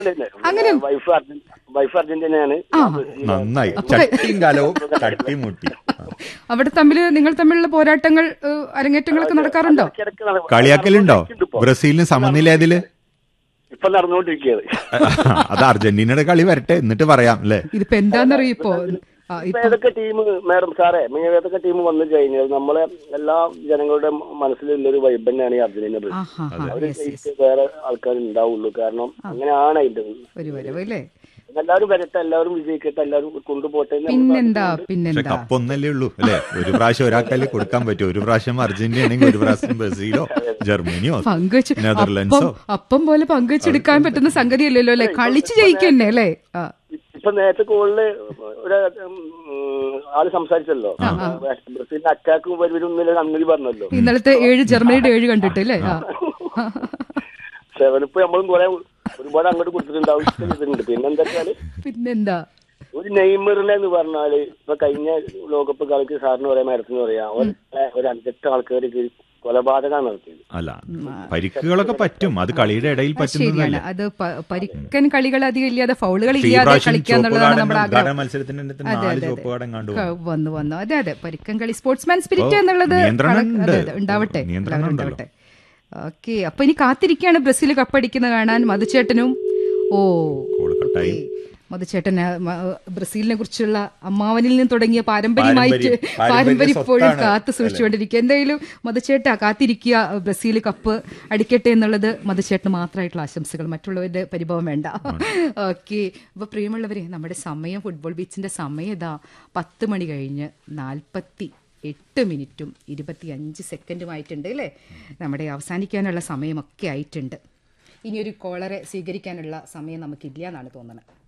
അങ്ങനെ wife Arjan- wife അർജന്റീനയാണ് നന്നായി ചട്ടിയും കാലവും ചട്ടി മുട്ടി ആ. അവിടെ തമ്മിൽ നിങ്ങൾ തമ്മിലുള്ള പോരാട്ടങ്ങൾ ഏഹ്, അരങ്ങേറ്റങ്ങളൊക്കെ നടക്കാറുണ്ടോ ഇടയ്ക്കിടയ്ക്ക് നട- കളിയാക്കലുണ്ടോ നടന്നുകൊണ്ടിരിക്കുന്നുണ്ട് ഇപ്പൊ. ബ്രസീലിന് സമനില ഏതില് ഇപ്പൊ നടന്നുകൊണ്ടിരിക്കുകയാണ് അത് അർജന്റീനയുടെ കളി വരട്ടെ എന്നിട്ട് പറയാം അല്ലേ ഇതിപ്പോ എന്താണെന്നറിയോ ഇപ്പോ ആ, ഇപ്പൊ ഇപ്പൊ ഏതൊക്കെ ടീം മാഡം സാറേ മേ ഏതൊക്കെ ടീം വന്നു കഴിഞ്ഞാൽ നമ്മളെ എല്ലാ ജനങ്ങളുടെ മനസ്സിലുള്ള ഒരു വൈബ് തന്നെയാണ് ഈ അർജന്റീന ബ്രസീൽ. ആഹാ ഹാ അവര് യെസ് യെസ് ജയിച്ച് വേറെ ആൾക്കാർ ഉണ്ടാവുള്ളൂ കാരണം അങ്ങനെയാണ് അതിന്റെ ഒരു വരവ് അല്ലേ എല്ലാവരും വരട്ടെ എല്ലാവരും വിജയിക്കട്ടെ എല്ലാവരും കൊണ്ടുപോട്ടെ എന്ന് നമുക്ക് പിന്നെന്താ പക്ഷെ പിന്നെന്താ കപ്പ് ഒന്നല്ലേ ഉള്ളൂ അല്ലേ ഒരു പ്രാവശ്യം ഒരാൾക്കല്ലേ കൊടുക്കാൻ പറ്റും ഒരു പ്രാവശ്യം അർജന്റീന ആണെങ്കിൽ ഒരു പ്രാവശ്യം ബ്രസീലോ ജർമ്മനിയോ പങ്കുവെച്ച് നെതർലൻഡ്സോ അപ്പം അപ്പം പോലെ പങ്കുവെച്ചെടുക്കാൻ പറ്റുന്ന സംഗതിയല്ലല്ലോ അല്ലെ കളിച്ചു ജയിക്കന്നെ അല്ലേ ആ ഇപ്പൊ നേരത്തെ കോളില് ഒരു ഉം, ആള് സംസാരിച്ചല്ലോ ബ്രസീലിന് അറ്റാക്ക് വരുന്നില്ല അന്നലി പറഞ്ഞല്ലോ ഇന്നലത്തെ ഏഴ് ജർമ്മനിയുടെ ഏഴ് കണ്ടിട്ട് അല്ലേ ആ സെവനിപ്പ് നമ്മളും കുറെ ഒരുപാട് അങ്ങോട്ട് കൊടുത്തിട്ടുണ്ടാവും ചെയ്തിട്ടുണ്ട് പിന്നെ എന്താ വെച്ചാല് പിന്നെന്താ ഒരു നെയ്മറിനെ എന്ന് പറഞ്ഞാല് ഇപ്പൊ കഴിഞ്ഞ ലോകകപ്പ് കളിക്ക് സാറിന് പറയാൻ മരത്തിന് പറയാം ഒരു- ഒരു അഞ്ചെട്ട് ആൾക്കാർക്ക് കൊലപാതകം നടത്തിയത് അല്ല പരിക്കുകളൊക്കെ പറ്റും അത് കളിയുടെ ഇടയിൽ ശരിയാണ് പറ്റുന്നതല്ല അത് പ- പരിക്കൻ കളികൾ അധികം ഇല്ലാതെ ഫൗളുകൾ ഈ ഇല്ലാതെ പ്രാവശ്യം കളിക്കുക എന്നുള്ളതാണ് ചുവപ്പ് നമ്മുടെ കാർഡ് ആഗ്രഹം മത്സരത്തിന് അതെ, നാല് അതെ, ചുവപ്പ് അതെ. കാർഡും കണ്ടു ക- വന്നു വന്നു അതെ അതെ പരിക്കൻ കളി സ്പോർട്സ്മാൻ സ്പിരിറ്റ് ഓ, എന്നുള്ളത് നിയന്ത്രണം കണ- ഉണ്ട്. അതെ, അതെ, ഉണ്ടാവട്ടെ നിയന്ത്രണം എല്ലാവരും ഉണ്ടല്ലോ. ഉണ്ടാവട്ടെ ഓക്കെ അപ്പൊ ഇനി കാത്തിരിക്കുകയാണ് ബ്രസീൽ കപ്പടിക്കുന്ന കാണാൻ മധുചേട്ടനും ഓ കോള് കട്ടായി ഓക്കേ. മധുചേട്ടൻ ആ, മ- ബ്രസീലിനെ കുറിച്ചുള്ള അമ്മാവനിൽ നിന്ന് തുടങ്ങിയ പാരമ്പര്യമായിട്ട് പാരമ്പര്യം, പാരമ്പര്യ പാരമ്പര്യം ഇപ്പോഴും സ്വത്താണ്. കാത്തു സൂക്ഷിച്ചുകൊണ്ടിരിക്കുക എന്തായാലും മധുചേട്ട കാത്തിരിക്കുക ബ്രസീൽ കപ്പ് അടിക്കട്ടെ എന്നുള്ളത് മധുചേട്ടന് മാത്രമായിട്ടുള്ള ആശംസകൾ മറ്റുള്ളവരുടെ പരിഭവം വേണ്ട ഓക്കെ അപ്പൊ പ്രിയമുള്ളവരെ നമ്മുടെ സമയം ഫുട്ബോൾ ബീച്ചിന്റെ സമയം ഇതാ പത്ത് മണി കഴിഞ്ഞ് നാൽപ്പത്തി എട്ട് മിനിറ്റും ഇരുപത്തി അഞ്ച് സെക്കൻഡുമായിട്ടുണ്ട് അല്ലേ നമ്മുടെ അവസാനിക്കാനുള്ള സമയമൊക്കെ ആയിട്ടുണ്ട് ഇനി ഒരു കോളറെ സ്വീകരിക്കാനുള്ള സമയം നമുക്കില്ല എന്നാണ് തോന്നുന്നത്